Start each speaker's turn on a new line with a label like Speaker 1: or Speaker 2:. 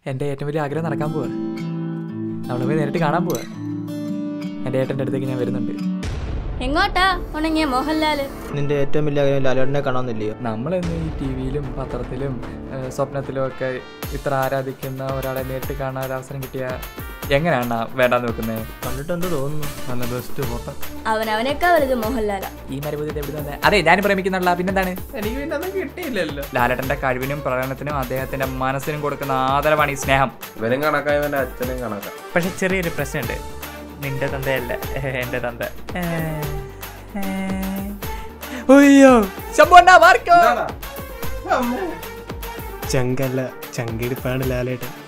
Speaker 1: എൻ്റെ ഏറ്റവും വലിയ ആഗ്രഹം നടക്കാൻ പോവാ നമ്മളെ പോയി നേരിട്ട് കാണാൻ പോവാ എൻ്റെ ഏട്ടൻ്റെ അടുത്തേക്ക് ഞാൻ വരുന്നുണ്ട്
Speaker 2: എങ്ങോട്ടാ ഉണങ്ങിയ മോഹൻലാല്
Speaker 3: നിന്റെ ഏറ്റവും വലിയ ആഗ്രഹം ലാലേട്ടനെ കാണാമെന്നില്ലയോ
Speaker 1: നമ്മളെന്ന് ഈ ടി വിയിലും പത്രത്തിലും ഏഹ്, സ്വപ്നത്തിലും ഒക്കെ ഇത്ര ആരാധിക്കുന്ന ഒരാളെ നേരിട്ട് കാണാൻ ഒരു അവസരം കിട്ടിയ എങ്ങനെയാണ് വേണ്ടാന്ന് വെക്കുന്നത്
Speaker 3: കണ്ടിട്ട് എന്ത് തോന്നുന്നു
Speaker 1: നല്ല ബെസ്റ്റ് ഫോട്ടോ
Speaker 2: അവൻ അവനേക്കാ വലുത് മോഹൻലാലാ
Speaker 1: ഈ മരുഭൂതി എവിടെ നിന്ന് അതെ ഞാൻ പ്രേമിക്കുന്നുള്ള പിന്നെന്താണ്
Speaker 3: എനിക്ക് പിന്നെ ഒന്നും കിട്ടിയില്ലല്ലോ
Speaker 1: ലാലേട്ടന്റെ കഴിവിനും പ്രകടനത്തിനും അദ്ദേഹത്തിന്റെ മനസ്സിനും കൊടുക്കുന്ന ആദരവാണ് ഈ സ്നേഹം
Speaker 4: ഇവനും കണക്കാ ഇവന്റെ അച്ഛനും കണക്കാ
Speaker 1: പക്ഷെ ചെറിയൊരു പ്രശ്നമുണ്ട് നിന്റെ തന്തയല്ല എന്റെ തന്ത അയ്യോ ശംഭുണ്ണ മാർക്കോ
Speaker 5: ചങ്കല്ല ചങ്കിടിപ്പാണ് ലാലേട്ടൻ